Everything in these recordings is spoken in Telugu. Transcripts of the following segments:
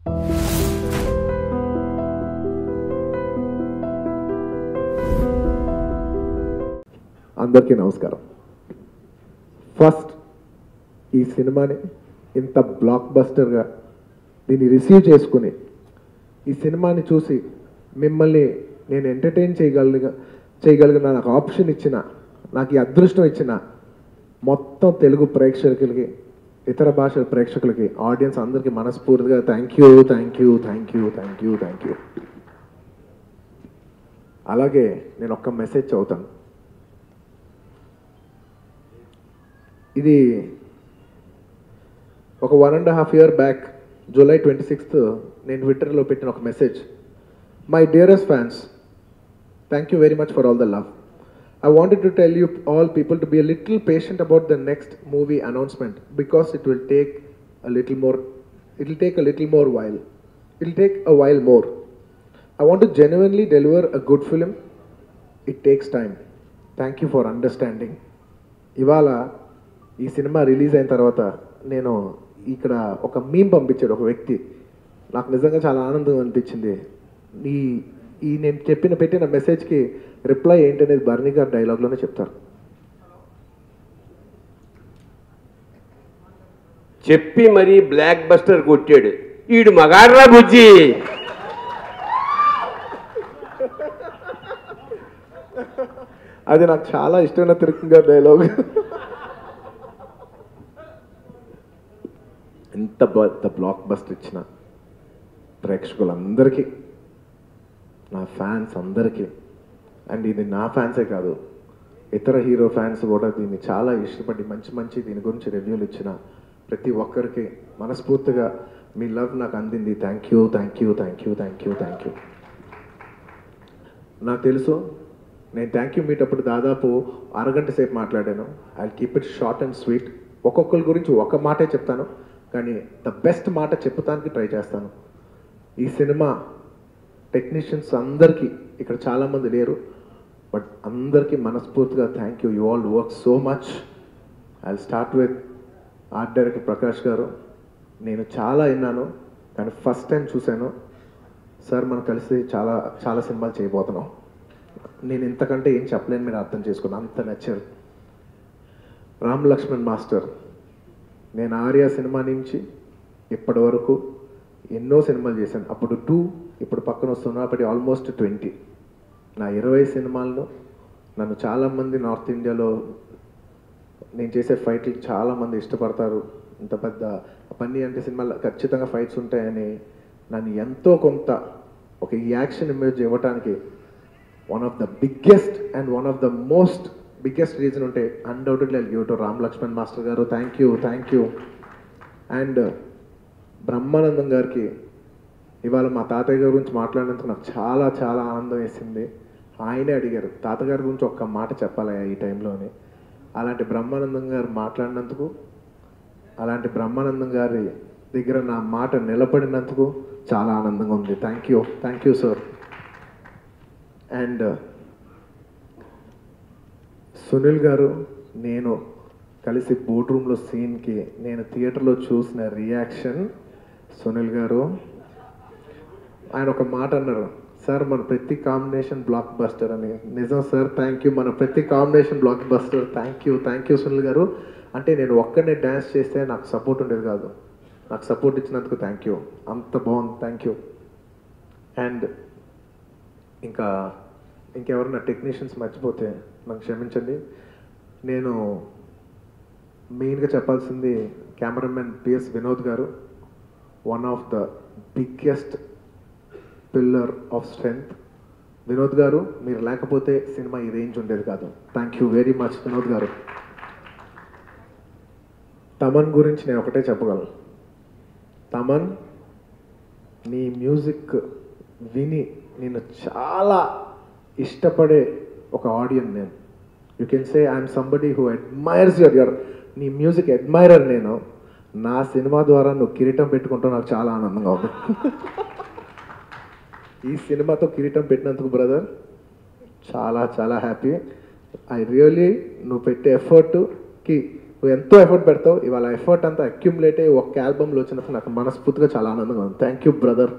అందరికీ నమస్కారం ఫస్ట్ ఈ సినిమాని ఇంత బ్లాక్ బస్టర్గా దీన్ని రిసీవ్ చేసుకుని ఈ సినిమాని చూసి మిమ్మల్ని నేను ఎంటర్టైన్ చేయగలిగ చేయగలిగిన నాకు ఆప్షన్ ఇచ్చిన నాకు ఈ అదృష్టం ఇచ్చిన మొత్తం తెలుగు ప్రేక్షకులకి ఇతర భాషల ప్రేక్షకులకి ఆడియన్స్ అందరికీ మనస్ఫూర్తిగా thank you thank you thank you thank you thank you అలాగే నేను ఒక్క మెసేజ్ చదువుతాను ఇది ఒక one and half year back July twenty sixth నేను ట్విట్టర్లో పెట్టిన ఒక message my dearest fans thank you very much for all the love I wanted to tell you all people to be a little patient about the next movie announcement because it will take a little more it will take a little more while it will take a while more I want to genuinely deliver a good film it takes time thank you for understanding ఇవాళ ఈ సినిమా రిలీజ్ అయిన తర్వాత నేను ఇక్కడ ఒక మీమ్ పంపించాడు ఒక వ్యక్తి నాకు నిజంగా చాలా ఆనందం అనిపించింది ఈ ఈ నేను చెప్పిన పెట్టిన మెసేజ్కి రిప్లై ఏంటనేది బర్నీ గారు డైలాగ్లోనే చెప్తారు చెప్పి మరీ బ్లాక్ బస్టర్ కొట్టాడు ఈడు మగాడ్రా బుజ్జి అది నాకు చాలా ఇష్టమైన తిరుపతి గారి డైలాగ్ ఎంత పెద్ద బ్లాక్ బస్టర్ ఇచ్చిన ప్రేక్షకులందరికీ నా ఫ్యాన్స్ అందరికీ అండ్ ఇది నా ఫ్యాన్సే కాదు ఇతర హీరో ఫ్యాన్స్ కూడా దీన్ని చాలా ఇష్టపడి మంచి మంచి దీని గురించి రివ్యూలు ఇచ్చిన ప్రతి ఒక్కరికి మనస్ఫూర్తిగా మీ లవ్ నాకు అందింది thank you thank you thank you thank you thank you నాకు తెలుసు నేను థ్యాంక్ యూ మీట్ అప్పుడు దాదాపు అరగంట సేపు మాట్లాడాను I keep it short and sweet ఒక్కొక్కరి గురించి ఒక మాటే చెప్తాను కానీ ద బెస్ట్ మాట చెప్పుతానికి ట్రై చేస్తాను ఈ సినిమా టెక్నీషియన్స్ అందరికీ ఇక్కడ చాలామంది లేరు బట్ అందరికీ మనస్ఫూర్తిగా thank you you all work so much I start with art director Prakash garu నేను చాలా విన్నాను కానీ ఫస్ట్ టైం చూశాను సార్ మనం కలిసి చాలా చాలా సినిమాలు చేయబోతున్నాం నేను ఇంతకంటే ఏం చెప్పలేను మీరు అర్థం చేసుకున్నాను అంత నచ్చారు రామ్ లక్ష్మణ్ మాస్టర్ నేను ఆర్య సినిమా నుంచి ఇప్పటి వరకు ఎన్నో సినిమాలు చేశాను అప్పుడు టూ ఇప్పుడు పక్కన వస్తున్నా అప్పటి ఆల్మోస్ట్ ట్వంటీ నా ఇరవై సినిమాలను నన్ను చాలామంది నార్త్ ఇండియాలో నేను చేసే ఫైట్లు చాలామంది ఇష్టపడతారు ఇంత పెద్ద పని అంటే సినిమాలో ఖచ్చితంగా ఫైట్స్ ఉంటాయని నన్ను ఎంతో కొంత ఒక యాక్షన్ ఇమేజ్ ఇవ్వటానికి one of the biggest and one of the most biggest reason ఉంటే undoubtedly give to Ram Laxman master garu thank you thank you and Brahmanandam గారికి ఇవాళ మా తాతయ్య గారి గురించి మాట్లాడినందుకు నాకు చాలా చాలా ఆనందం వేసింది ఆయనే అడిగారు తాతగారి గురించి ఒక్క మాట చెప్పాలి ఈ టైంలోని అలాంటి బ్రహ్మానందం గారు మాట్లాడినందుకు అలాంటి బ్రహ్మానందం గారి దగ్గర నా మాట నిలబడినందుకు చాలా ఆనందంగా ఉంది thank you thank you sir and Sunil garu నేను కలిసి బోర్డ్ రూమ్లో సీన్కి నేను థియేటర్లో చూసిన రియాక్షన్ సునీల్ గారు ఆయన ఒక మాట అన్నారు సార్ మన ప్రతి కాంబినేషన్ బ్లాక్ బస్టర్ అని నిజం సార్ థ్యాంక్ యూ మన ప్రతి combination blockbuster thank you thank you Sunil garu అంటే నేను ఒక్కనే డ్యాన్స్ చేస్తే నాకు సపోర్ట్ ఉండేది కాదు నాకు సపోర్ట్ ఇచ్చినందుకు థ్యాంక్ యూ అంత బాగుంది థ్యాంక్ యూ అండ్ ఇంకా ఇంకెవరన్నా టెక్నీషియన్స్ మర్చిపోతే నాకు క్షమించండి నేను మెయిన్గా చెప్పాల్సింది cameraman PS Vinod garu one of the biggest pillar of strength Vinod garu మీరు లేకపోతే సినిమా ఈ రేంజ్ ఉండేది కాదు thank you very much Vinod garu Thaman గురించి నేను ఒకటే చెప్పగలను తమన్ నీ మ్యూజిక్ విని నేను చాలా ఇష్టపడే ఒక ఆడియన్ నేను you can say I'm somebody who admires your your నీ మ్యూజిక్ అడ్మైరర్ నేను నా సినిమా ద్వారా నువ్వు కిరీటం పెట్టుకుంటావు నాకు చాలా ఆనందంగా ఉంది ఈ సినిమాతో కిరీటం పెట్టినందుకు బ్రదర్ చాలా చాలా హ్యాపీ ఐ రియలీ నువ్వు పెట్టే ఎఫర్ట్కి నువ్వు ఎంతో ఎఫర్ట్ పెడతావు ఇవాళ ఎఫర్ట్ అంతా అక్యుములేట్ అయ్యి ఒక ఆల్బమ్లో వచ్చినప్పుడు నాకు మనస్ఫూర్తిగా చాలా ఆనందంగా ఉంది థ్యాంక్ యూ బ్రదర్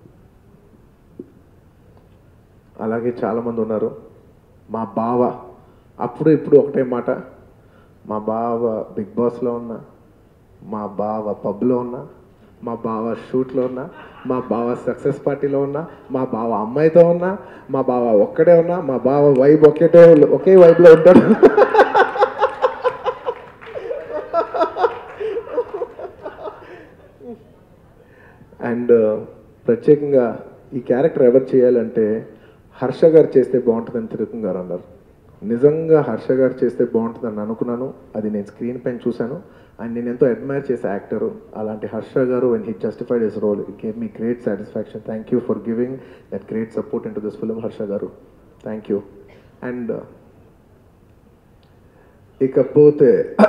అలాగే చాలామంది ఉన్నారు మా బావ అప్పుడు ఇప్పుడు ఒకటే మాట మా బావ బిగ్ బాస్లో ఉన్నా మా బావ పబ్లో ఉన్నా మా బావ షూట్లో ఉన్నా మా బావ సక్సెస్ పార్టీలో ఉన్నా మా బావ అమ్మాయితో ఉన్నా మా బావ ఒక్కడే ఉన్నా మా బావ వైబ్ ఒకేటే ఒకే వైబ్లో ఉంటాడు అండ్ ప్రత్యేకంగా ఈ క్యారెక్టర్ ఎవరు చేయాలంటే హర్ష గారు చేస్తే బాగుంటుందని తిరుపతి గారు అన్నారు నిజంగా హర్ష గారు చేస్తే బాగుంటుందని అనుకున్నాను అది నేను స్క్రీన్ పైన చూశాను అండ్ నేను ఎంతో అడ్మైర్ చేసే యాక్టరు అలాంటి Harsha garu when he justified his role it gave me great satisfaction thank you for giving that great support in to this film Harsha garu thank you and ఇకపోతే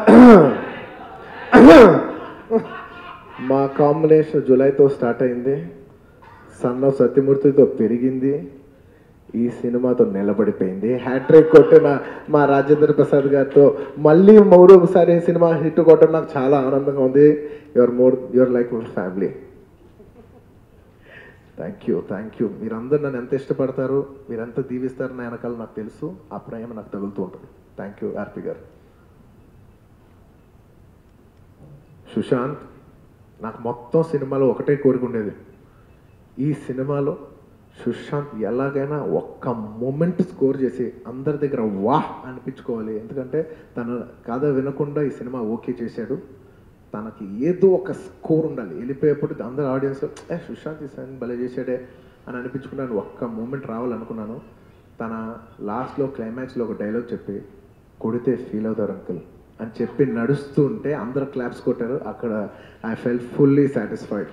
మా కాంబినేషన్ జూలైతో స్టార్ట్ అయింది సన్ ఆఫ్ సత్యమూర్తితో పెరిగింది ఈ సినిమాతో నిలబడిపోయింది హ్యాట్రిక్ కొట్టిన మా రాజేంద్ర ప్రసాద్ గారితో మళ్ళీ మూడోసారి సినిమా హిట్ కొట్టడం నాకు చాలా ఆనందంగా ఉంది your more your like my family thank you thank you మీరందరూ నన్ను ఎంత ఇష్టపడతారు మీరు ఎంత దీవిస్తారు నా వెనకాల నాకు తెలుసు ఆ ప్రేమ నాకు తగులుతూ ఉంటుంది థ్యాంక్ యూ ఆర్పి గారు సుశాంత్ నాకు మొత్తం సినిమాలో ఒకటే కోరిక ఉండేది ఈ సినిమాలో సుశాంత్ ఎలాగైనా ఒక్క మూమెంట్ స్కోర్ చేసి అందరి దగ్గర వాహ్ అనిపించుకోవాలి ఎందుకంటే తన కథ వినకుండా ఈ సినిమా ఓకే చేశాడు తనకి ఏదో ఒక స్కోర్ ఉండాలి వెళ్ళిపోయేప్పుడు అందరు ఆడియన్స్ ఏ సుశాంత్ ఈ సినిమా భలే చేశాడే అని అనిపించుకున్నాను ఒక్క మూమెంట్ రావాలనుకున్నాను తన లాస్ట్లో క్లైమాక్స్లో ఒక డైలాగ్ చెప్పి కొడితే ఫీల్ అవుతారు అంకుల్ అని చెప్పి నడుస్తూ ఉంటే అందరు క్లాప్స్ కొట్టారు అక్కడ ఐ ఫెల్ ఫుల్లీ సాటిస్ఫైడ్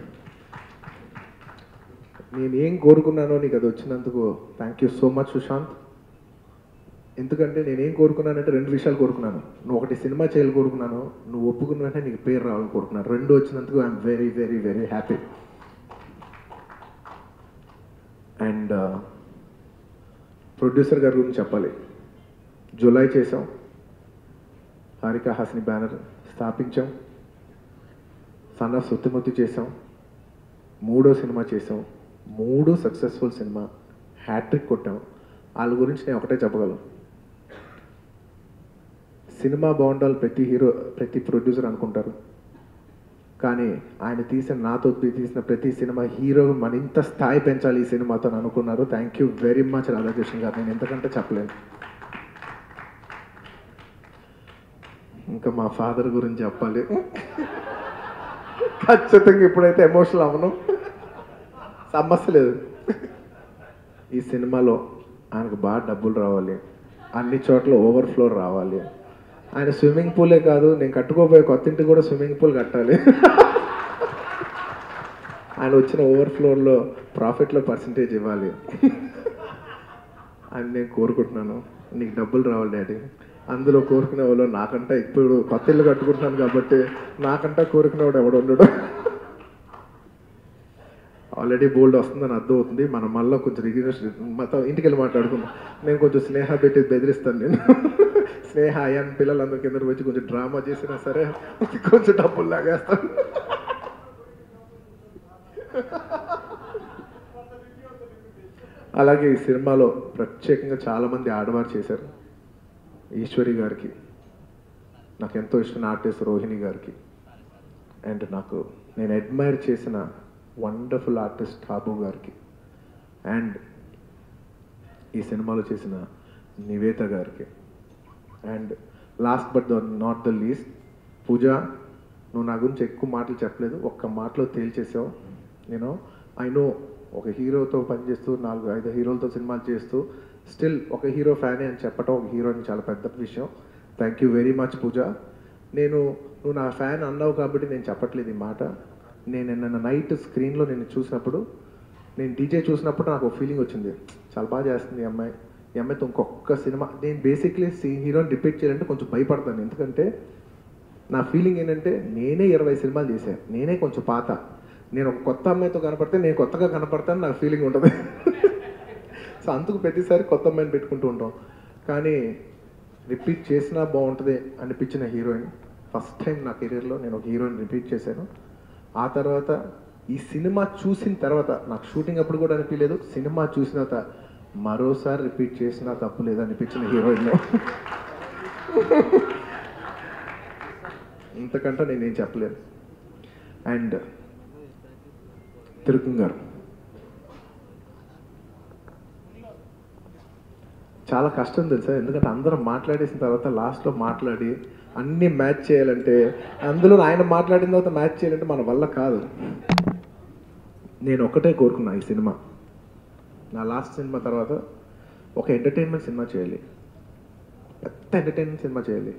నేను ఏం కోరుకున్నానో నీకు అది వచ్చినందుకు thank you so much Sushanth ఎందుకంటే నేనేం కోరుకున్నానంటే రెండు విషయాలు కోరుకున్నాను నువ్వు ఒకటి సినిమా చేయాలి కోరుకున్నాను నువ్వు ఒప్పుకున్న వెంటనే నీకు పేరు రావాలని కోరుకున్నాను రెండు వచ్చినందుకు I'm very very very happy and producer గారి గురించి చెప్పాలి జూలై చేసాం హారిక హాసిని బ్యానర్ స్థాపించాం సన్ ఆఫ్ సుత్తిమూర్తి చేసాం మూడో సినిమా చేసాం మూడు సక్సెస్ఫుల్ సినిమా హ్యాట్రిక్ కొట్టాం వాళ్ళ గురించి నేను ఒకటే చెప్పగలను సినిమా బాగుండాలి ప్రతి హీరో ప్రతి ప్రొడ్యూసర్ అనుకుంటారు కానీ ఆయన తీసిన నాతో తీసిన ప్రతి సినిమా హీరో మన ఇంత స్థాయి పెంచాలి ఈ సినిమాతో అని అనుకున్నారు thank you very much Radhakrishna garu నేను ఎంతకంటే చెప్పలేను ఇంకా మా ఫాదర్ గురించి చెప్పాలి ఖచ్చితంగా ఇప్పుడైతే ఎమోషనల్ అవ్వను సమస్య లేదు ఈ సినిమాలో ఆయనకు బాగా డబ్బులు రావాలి అన్ని చోట్ల ఓవర్ఫ్లో రావాలి ఆయన స్విమ్మింగ్ పూలే కాదు నేను కట్టుకోబోయే కొత్త ఇంటికి కూడా స్విమ్మింగ్ పూల్ కట్టాలి ఆయన వచ్చిన ఓవర్ఫ్లోర్లో ప్రాఫిట్లో పర్సంటేజ్ ఇవ్వాలి అని నేను కోరుకుంటున్నాను నీకు డబ్బులు రావాలి డాడీ అందులో కోరుకునే వాళ్ళు నాకంటే ఇప్పుడు కొత్త ఇల్లు కట్టుకుంటున్నాను కాబట్టి నాకంటే కోరుకునేవాడు ఎవడు ఉండడు ఆల్రెడీ బోల్డ్ వస్తుందని అర్థం అవుతుంది మనం మళ్ళీ కొంచెం రిగ్రెస్ మొత్తం ఇంటికి వెళ్ళి మాట్లాడుకుందాం నేను కొంచెం స్నేహ పెట్టి బెదిరిస్తాను నేను స్నేహ అయ్యాన్ పిల్లలందరూ కిందకి వచ్చి కొంచెం డ్రామా చేసినా సరే కొంచెం డబ్బులు లాగేస్తాను అలాగే ఈ సినిమాలో ప్రత్యేకంగా చాలామంది ఆడవారు చేశారు ఈశ్వరి గారికి నాకు ఎంతో ఇష్టమైన ఆర్టిస్ట్ రోహిణి గారికి అండ్ నాకు నేను అడ్మైర్ చేసిన వండర్ఫుల్ ఆర్టిస్ట్ టాబు గారికి అండ్ ఈ సినిమాలో చేసిన నివేత గారికి and last but the not the least Pooja నువ్వు నా గురించి ఎక్కువ మాటలు చెప్పలేదు ఒక్క మాటలో తేల్చేసావు నేను ఐ నో ఒక హీరోతో పనిచేస్తూ నాలుగు ఐదు హీరోలతో సినిమాలు చేస్తూ స్టిల్ ఒక హీరో ఫ్యానే అని చెప్పటం ఒక హీరోని చాలా పెద్ద విషయం thank you very much Pooja నేను నువ్వు నా ఫ్యాన్ అన్నావు కాబట్టి నేను చెప్పట్లేదు ఈ మాట నేను నిన్న నైట్ స్క్రీన్లో నేను చూసినప్పుడు నేను డీజే చూసినప్పుడు నాకు ఒక ఫీలింగ్ వచ్చింది చాలా బాగా చేస్తుంది ఈ అమ్మాయి ఈ అమ్మాయితో ఇంకొక సినిమా నేను బేసిక్లీ హీరోని రిపీట్ చేయాలంటే కొంచెం భయపడతాను ఎందుకంటే నా ఫీలింగ్ ఏంటంటే నేనే ఇరవై సినిమాలు చేశాను నేనే కొంచెం పాత నేను ఒక కొత్త అమ్మాయితో కనపడితే నేను కొత్తగా కనపడతాను నాకు ఫీలింగ్ ఉంటుంది సో అందుకు ప్రతిసారి కొత్త అమ్మాయిని పెట్టుకుంటూ ఉంటాం కానీ రిపీట్ చేసినా బాగుంటుంది అనిపించిన హీరోయిన్ ఫస్ట్ టైం నా కెరీర్లో నేను ఒక హీరోని రిపీట్ చేశాను ఆ తర్వాత ఈ సినిమా చూసిన తర్వాత నాకు షూటింగ్ అప్పుడు కూడా అనిపించలేదు సినిమా చూసిన తర్వాత మరోసారి రిపీట్ చేసినా తప్పు లేదు అనిపించిన హీరోయిన్ ఇంతకంటే నేనేం చెప్పలేను అండ్ తిరుకుంగ్ గారు చాలా కష్టం తెలుసా ఎందుకంటే అందరం మాట్లాడేసిన తర్వాత లాస్ట్లో మాట్లాడి అన్ని మ్యాచ్ చేయాలంటే అందులో ఆయన మాట్లాడిన తర్వాత మ్యాచ్ చేయాలంటే మన వల్ల కాదు నేను ఒకటే కోరుకున్నా ఈ సినిమా నా లాస్ట్ సినిమా తర్వాత ఒక ఎంటర్టైన్మెంట్ సినిమా చేయాలి పెద్ద ఎంటర్టైన్మెంట్ సినిమా చేయాలి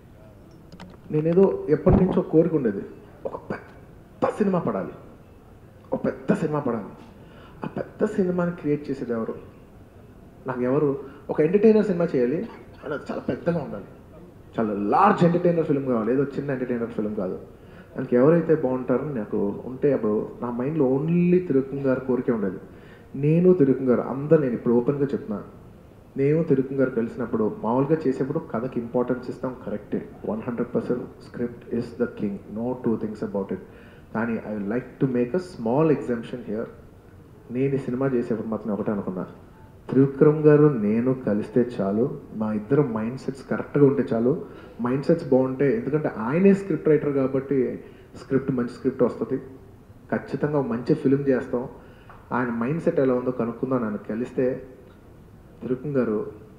నేనేదో ఎప్పటి నుంచో కోరిక ఉండేది ఒక పెద్ద సినిమా పడాలి ఒక పెద్ద సినిమా పడాలి ఆ పెద్ద సినిమాని క్రియేట్ చేసేది ఎవరు నాకు ఎవరు ఒక ఎంటర్టైనర్ సినిమా చేయాలి అని అది చాలా పెద్దగా ఉండాలి చాలా లార్జ్ ఎంటర్టైనర్ ఫిల్మ్ కావాలి ఏదో చిన్న ఎంటర్టైనర్ ఫిల్మ్ కాదు దానికి ఎవరైతే బాగుంటారో నాకు ఉంటే అప్పుడు నా మైండ్లో ఓన్లీ తిరుకుంగ్ గారు కోరికే ఉండేది నేను తిరుకుంగ్ గారు అందరు నేను ఇప్పుడు ఓపెన్గా చెప్తున్నా నేను తిరుకుంగ్ గారు కలిసినప్పుడు మామూలుగా చేసేప్పుడు కథకి ఇంపార్టెన్స్ ఇస్తాం కరెక్టే one hundred percent script is the king no two things about it కానీ I like to make a small exemption here నేను ఈ సినిమా చేసేప్పుడు మాత్రం ఒకటే అనుకున్నా త్రివిక్రమ్ గారు నేను కలిస్తే చాలు మా ఇద్దరు మైండ్ సెట్స్ కరెక్ట్గా ఉంటే చాలు మైండ్ సెట్స్ బాగుంటే ఎందుకంటే ఆయనే స్క్రిప్ట్ రైటర్ కాబట్టి స్క్రిప్ట్ మంచి స్క్రిప్ట్ వస్తుంది ఖచ్చితంగా ఒక మంచి ఫిలిం చేస్తాం ఆయన మైండ్ సెట్ ఎలా ఉందో కనుక్కుందాం నన్ను కలిస్తే త్రివిక్రమ్ గారు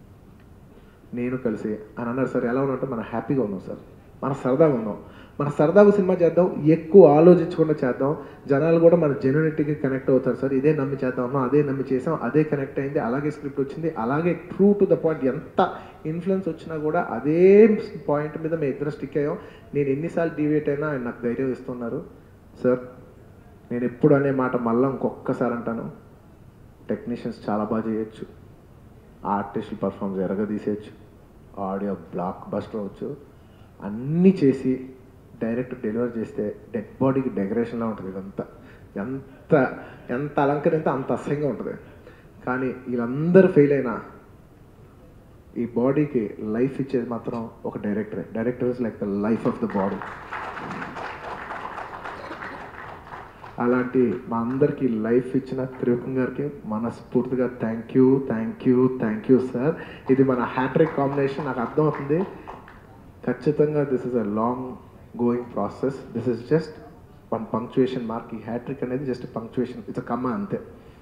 నేను కలిసి అని అన్నారు సార్ ఎలా ఉన్నట్టు మనం హ్యాపీగా ఉన్నాం సార్ మన సరదాగా ఉన్నాం మన సరదాగా సినిమా చేద్దాం ఎక్కువ ఆలోచించకుండా చేద్దాం జనాలు కూడా మన జెన్యునిటీకి కనెక్ట్ అవుతారు సార్ ఇదే నమ్మి చేద్దాం అన్నాం అదే నమ్మి చేసాం అదే కనెక్ట్ అయింది అలాగే స్క్రిప్ట్ వచ్చింది అలాగే ట్రూ టు ద పాయింట్ ఎంత ఇన్ఫ్లుయెన్స్ వచ్చినా కూడా అదే పాయింట్ మీద మేము ఇద్దరు స్టిక్ అయ్యాం నేను ఎన్నిసార్లు డివేట్ అయినా ఆయన నాకు ధైర్యం ఇస్తున్నారు సార్ నేను ఎప్పుడు అనే మాట మళ్ళీ ఇంకొక్కసారి అంటాను టెక్నీషియన్స్ చాలా బాగా చేయొచ్చు ఆర్టిస్టులు పర్ఫార్మెన్స్ ఎరగదీసేయచ్చు ఆడియో బ్లాక్ బస్టర్ అవ్వచ్చు అన్నీ చేసి డైరెక్ట్ డెలివర్ చేస్తే డెడ్ బాడీకి డెకరేషన్లా ఉంటుంది ఇదంతా ఎంత ఎంత అలంకరిస్తే అంత అసహ్యంగా ఉంటుంది కానీ వీళ్ళందరూ ఫెయిల్ అయినా ఈ బాడీకి లైఫ్ ఇచ్చేది మాత్రం ఒక డైరెక్టరే director is like the life of the body అలాంటి మా అందరికీ లైఫ్ ఇచ్చిన త్రివిక్రమ్ గారికి మనస్ఫూర్తిగా thank you thank you thank you sir ఇది మన హ్యాట్రిక్ కాంబినేషన్ నాకు అర్థమవుతుంది ఖచ్చితంగా this is a long going process this is just one punctuation mark ఈ హ్యాట్రిక్ అనేది జస్ట్ పంక్చుయేషన్ ఇట్స్ కమ్మ అంతే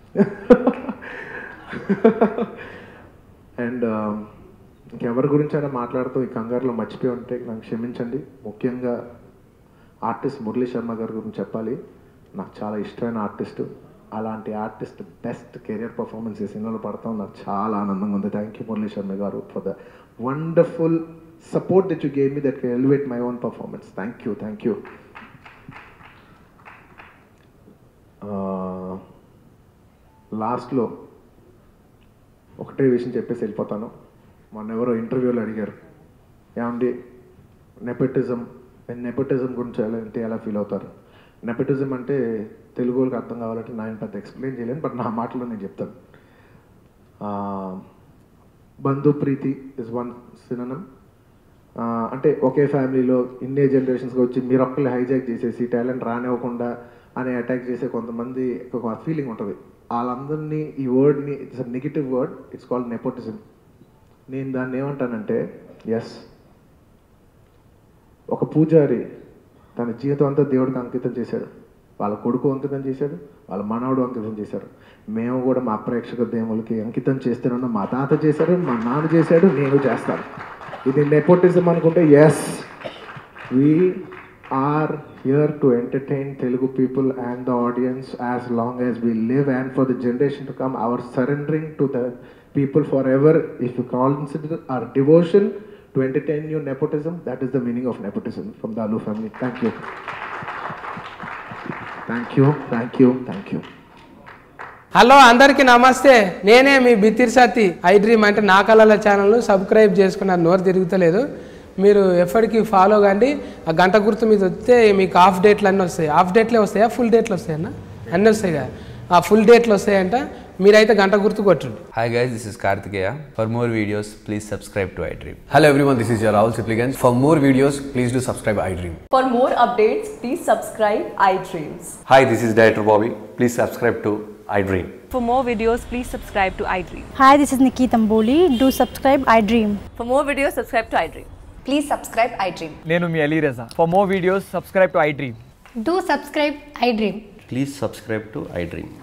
అండ్ ఇంకెవరి గురించి అయినా మాట్లాడుతూ ఈ కంగారులో మర్చిపోయి ఉంటే నాకు క్షమించండి ముఖ్యంగా ఆర్టిస్ట్ మురళీ శర్మ గారి గురించి చెప్పాలి నాకు చాలా ఇష్టమైన ఆర్టిస్ట్ అలాంటి ఆర్టిస్ట్ బెస్ట్ కెరియర్ పర్ఫార్మెన్స్ ఈ సినిమాలో పడతాం నాకు చాలా ఆనందంగా ఉంది thank you Murali Sharma garu for the wonderful support that you gave me that can elevate my own performance thank you thank you లాస్ట్లో ఒకటే విషయం చెప్పేసి వెళ్ళిపోతాను మొన్న ఎవరో ఇంటర్వ్యూలో అడిగారు ఏమండి నెపోటిజం నెపోటిజం గురించి ఎలా అంటే ఎలా ఫీల్ అవుతారు నెపోటిజం అంటే తెలుగు వాళ్ళకి అర్థం కావాలంటే నేను పెద్ద ఎక్స్ప్లెయిన్ చేయలేను బట్ నా మాటలో నేను చెప్తాను బంధు ప్రీతి ఇస్ వన్ సిననం అంటే ఒకే ఫ్యామిలీలో ఇన్నే జనరేషన్స్గా వచ్చి మీరు ఒక్కళ్ళు హైజాక్ చేసేసి టాలెంట్ రానివ్వకుండా అని అటాక్ చేసే కొంతమంది ఒక ఫీలింగ్ ఉంటుంది వాళ్ళందరినీ ఈ వర్డ్ని it's a negative word it's called nepotism నేను దాన్ని ఏమంటానంటే ఎస్ ఒక పూజారి తన జీవితం అంతా దేవుడికి అంకితం చేశాడు వాళ్ళ కొడుకు అంకితం చేశాడు వాళ్ళ మనవడు అంకితం చేశాడు మేము కూడా మా ప్రేక్షక దేవులకి అంకితం చేస్తున్నాను మా తాత చేశాడు మా నాన్న చేశాడు నేను చేస్తాను ఇది నెపోటిజం అనుకుంటే yes we are here to entertain Telugu people and the audience as long as we live and for the generation to come our surrendering to the people forever if you consider our devotion to entertain you nepotism. That is the meaning of nepotism from the Alu family. Thank you. Thank you, thank you, thank you. Hello అందరికీ నమస్తే నేనే మీ బిత్తిర్ సత్తి ఐ డ్రీమ్ అంటే నా కళల ఛానల్ను సబ్స్క్రైబ్ చేసుకున్నారు నోరు తిరుగుతలేదు మీరు ఎప్పటికీ ఫాలో కండి ఆ గంట గుర్తు మీద వస్తే మీకు హాఫ్ డేట్లు అన్నీ వస్తాయి హాఫ్ డేట్లే వస్తాయా ఫుల్ డేట్లు వస్తాయన్న అన్నీ వస్తాయి కదా ఆ ఫుల్ డేట్లు వస్తాయంట మీరైతే గంట గుర్తు కొట్టండి Hi guys, this is Kartikeya. For more videos, please subscribe to iDream. Hello everyone, this is your Rahul Sipligans. For more videos, please do subscribe iDream. For more updates, please subscribe iDreams. Hi, this is Director Bobby. Please subscribe to iDream. For more videos, please subscribe to iDream. Hi, this is Nikki Tamboli. Do subscribe iDream. For more videos, subscribe to iDream. Please subscribe iDream. నేను మీ Ali Raza for more videos subscribe to iDream Do subscribe iDream. Please subscribe to iDream.